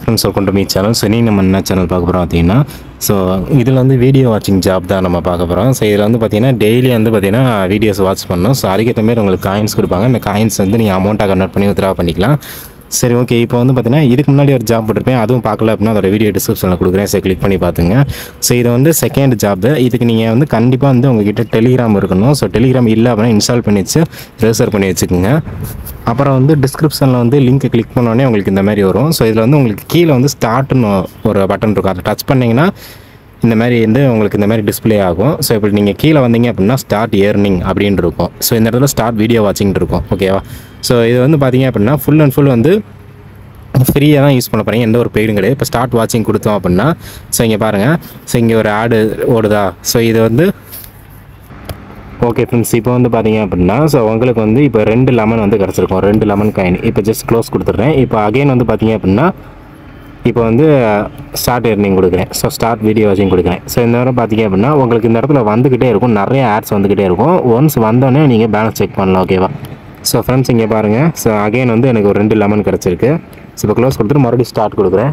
friends welcome to me channel so நம்ம என்ன channel பார்க்க போகிறோம் பார்த்தீங்கன்னா ஸோ இதில் வந்து வீடியோ வாட்சிங் ஜாப் தான் நம்ம பார்க்க போகிறோம் ஸோ இதில் வந்து பார்த்தீங்கன்னா டெய்லி வந்து பார்த்தீங்கன்னா வீடியோஸ் வாட்ச் பண்ணணும் ஸோ அதுக்கேற்ற மாதிரி உங்களுக்கு காயின்ஸ் கொடுப்பாங்க அந்த காயின்ஸ் வந்து நீங்கள் அமௌண்ட்டாக கன்வெர்ட் பண்ணி வித்ரா பண்ணிக்கலாம் சரி ஓகே இப்போ வந்து பார்த்தீங்கன்னா இதுக்கு முன்னாடி ஒரு ஜாப் போட்டிருப்பேன் அதுவும் பார்க்கல அப்படின்னா அதோட வீடியோ டிஸ்கிரிப்ஷனில் கொடுக்குறேன் சரி கிளிக் பண்ணி பார்த்துங்க ஸோ இது வந்து செகண்ட் ஜாப் இதுக்கு நீங்கள் வந்து கண்டிப்பாக வந்து உங்ககிட்ட டெலிகிராம் இருக்கணும் ஸோ டெலிகிராம் இல்லை அப்படின்னா இன்ஸ்டால் பண்ணி வச்சு ரெஜிஸ்டர் பண்ணி வச்சுக்கோங்க அப்புறம் வந்து டிஸ்கிரிப்ஷனில் வந்து லிங்க் கிளிக் பண்ணோடனே உங்களுக்கு இந்த மாதிரி வரும் ஸோ இதில் வந்து உங்களுக்கு கீழே வந்து ஸ்டார்ட்னு ஒரு பட்டன் இருக்கும் அதை டச் பண்ணிங்கன்னா இந்த மாதிரி வந்து உங்களுக்கு இந்த மாதிரி டிஸ்ப்ளே ஆகும் ஸோ இப்போ நீங்கள் கீழே வந்தீங்க அப்படின்னா ஸ்டார்ட் ஏர்னிங் அப்படின்னு இருக்கும் ஸோ இந்த இடத்துல ஸ்டார்ட் வீடியோ வாட்சிங் இருக்கும் ஓகேவா ஸோ இது வந்து பார்த்தீங்க அப்படின்னா ஃபுல் அண்ட் ஃபுல் வந்து ஃப்ரீயாக தான் யூஸ் பண்ண போகிறீங்க எந்த ஒரு பெய்டும் கிடையாது இப்போ ஸ்டார்ட் வாட்சிங் கொடுத்தோம் அப்படின்னா ஸோ இங்கே பாருங்கள் ஸோ இங்கே ஒரு ஆடு ஓடுதா ஸோ இது வந்து ஓகே ஃப்ரெண்ட்ஸ் இப்போ வந்து பார்த்தீங்க அப்படின்னா ஸோ உங்களுக்கு வந்து இப்போ ரெண்டு லெமன் வந்து கிடச்சிருக்கும் ரெண்டு லெமன் காயின் இப்போ ஜஸ்ட் க்ளோஸ் கொடுத்துட்றேன் இப்போ அகைன் வந்து பார்த்தீங்க அப்படின்னா இப்போ வந்து ஸ்டார்ட் ஏர்னிங் கொடுக்குறேன் ஸோ ஸ்டார்ட் வீடியோ வாட்சிங் கொடுக்குறேன் ஸோ இந்த நேரம் பார்த்தீங்க அப்படின்னா உங்களுக்கு இந்த இடத்துல வந்துக்கிட்டே இருக்கும் நிறைய ஆட்ஸ் வந்துக்கிட்டே இருக்கும் ஒன்ஸ் வந்தோடனே நீங்கள் பேலன்ஸ் செக் பண்ணலாம் ஓகேவா ஸோ ஃப்ரெண்ட்ஸ் இங்கே பாருங்கள் ஸோ அகைன் வந்து எனக்கு ஒரு ரெண்டு லெமன் கிடச்சிருக்கு ஸோ இப்போ க்ளோஸ் கொடுத்துட்டு மறுபடியும் ஸ்டார்ட் கொடுக்குறேன்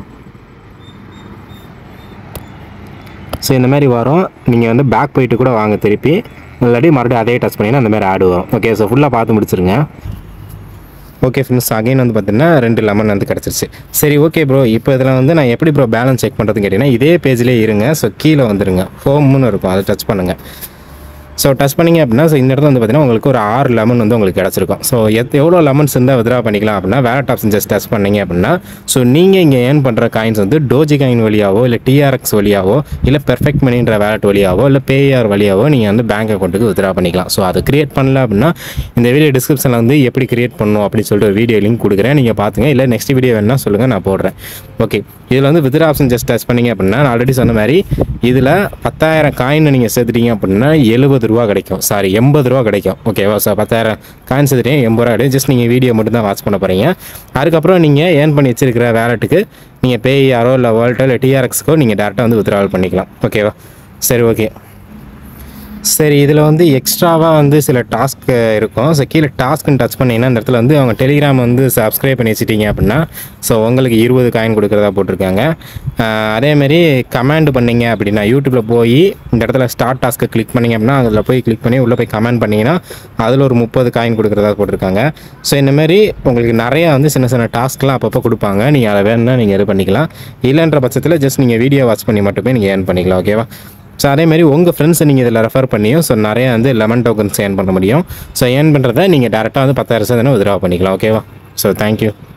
ஸோ இந்த மாதிரி வரும் நீங்கள் வந்து பேக் போயிட்டு கூட வாங்க திருப்பி இல்லாட்டி மறுபடியும் அதே டச் பண்ணிங்கன்னா அந்த மாதிரி ஆடு வரும் ஓகே ஸோ ஃபுல்லாக பார்த்து முடிச்சிருங்க ஓகே ஃப்ரெண்ட்ஸ் அகைன் வந்து பார்த்தீங்கன்னா ரெண்டு லெமன் வந்து கிடச்சிருச்சு சரி ஓகே ப்ரோ இப்போ இதில் வந்து நான் எப்படி ப்ரோ பேலன்ஸ் செக் பண்ணுறதுன்னு கேட்டிங்கன்னா இதே பேஜ்லேயே இருங்க ஸோ கீழே வந்துருங்க ஹோம்னு இருக்கும் அதை டச் பண்ணுங்கள் ஸோ டச் பண்ணிங்க அப்படின்னா ஸோ இந்த இடத்துல வந்து பார்த்தீங்கன்னா உங்களுக்கு ஒரு ஆறு லெமன் வந்து உங்களுக்கு கிடச்சிருக்கும் ஸோ எத் எவ்வளோ லெமன்ஸ் இருந்தால் வித்ரா பண்ணிக்கலாம் அப்படின்னா வேலட் ஆப்ஷன் ஜஸ்ட் டச் பண்ணீங்க அப்படின்னா ஸோ நீங்கள் இங்கே ஏர்ன் பண்ணுற காயின்ஸ் வந்து டோஜி காயின் வழியாவோ இல்லை டிஆர்எக்ஸ் வழியாவோ இல்லை பெர்ஃபெக்ட் மணின்ற வேலட் வழியாவோ இல்லை பேஆர் வழியாவோ நீங்கள் வந்து பேங்க் அக்கௌண்ட்டுக்கு வித்ரா பண்ணிக்கலாம் ஸோ அதை கிரியேட் பண்ணல அப்படின்னா இந்த வீடியோ டிஸ்கிரிப்ஷனில் வந்து எப்படி கிரியேட் பண்ணணும் அப்படின்னு சொல்லிட்டு ஒரு வீடியோ லிங்க் கொடுக்குறேன் நீங்கள் பார்த்துங்க இல்லை நெக்ஸ்ட் வீடியோ வேணா சொல்லுங்கள் நான் போடுறேன் ஓகே இதில் வந்து வித்ரா ஆப்ஷன் ஜஸ்ட் டச் பண்ணீங்க அப்படின்னா நான் ஆல்ரெடி சொன்ன மாதிரி இதில் பத்தாயிரம் காயின் நீங்கள் சேர்த்துட்டீங்க அப்படின்னா எழுபது ரூபா கிடைக்கும் சாரி எண்பது ரூபா கிடைக்கும் ஓகேவா சார் பத்தாயிரம் காயின் சேர்த்துட்டீங்க எண்பது ரூபா கிடைக்கும் ஜஸ்ட் நீங்கள் வீடியோ மட்டும் தான் வாட்ச் பண்ண போகிறீங்க அதுக்கப்புறம் நீங்கள் ஏர்ன் பண்ணி வச்சிருக்கிற வேலெட்டுக்கு நீங்கள் பேஆரோ இல்லை வேர்ல்ட்டோ இல்லை டிஆர்எக்ஸ்க்கோ நீங்கள் டேரெக்டாக வந்து வித்ராவல் பண்ணிக்கலாம் ஓகேவா சரி ஓகே சரி இதில் வந்து எக்ஸ்ட்ராவாக வந்து சில டாஸ்க் இருக்கும் ஸோ கீழே டாஸ்க்குன்னு டச் பண்ணிங்கன்னா இந்த இடத்துல வந்து அவங்க டெலிகிராம் வந்து சப்ஸ்கிரைப் பண்ணி வச்சிட்டீங்க அப்படின்னா ஸோ உங்களுக்கு இருபது காயின் கொடுக்குறதா போட்டிருக்காங்க ஆஹ் அதேமாரி கமெண்ட் பண்ணீங்க அப்படின்னா யூடியூப்பில் போய் இந்த இடத்துல ஸ்டார்ட் டாஸ்க்கை கிளிக் பண்ணீங்க அப்படின்னா அதில் போய் கிளிக் பண்ணி உள்ளே போய் கமெண்ட் பண்ணிங்கன்னா அதில் ஒரு முப்பது காயின் கொடுக்குறதா போட்டிருக்காங்க ஸோ இந்தமாரி உங்களுக்கு நிறையா வந்து சின்ன சின்ன டாஸ்க்லாம் அப்பப்போ கொடுப்பாங்க நீங்கள் அதை வேணும்னா நீங்கள் இது பண்ணிக்கலாம் இல்லைன்ற பட்சத்தில் ஜஸ்ட் நீங்கள் வீடியோ வாட்ச் பண்ணி மட்டுமே நீங்கள் ஏர்ன் பண்ணிக்கலாம் ஓகேவா ஸோ அதேமாதிரி உங்கள் ஃப்ரெண்ட்ஸை நீங்கள் இதில் ரெஃபர் பண்ணியும் ஸோ நிறைய வந்து லெமன் டோக்கன்ஸ் ஏர்ன் பண்ண முடியும் ஸோ ஏர்ன் பண்ணுறத நீங்கள் டேரெக்டாக வந்து பத்தாயிரம் சதவீதம் வித்ரா பண்ணிக்கலாம் ஓகேவா ஸோ தேங்க்யூ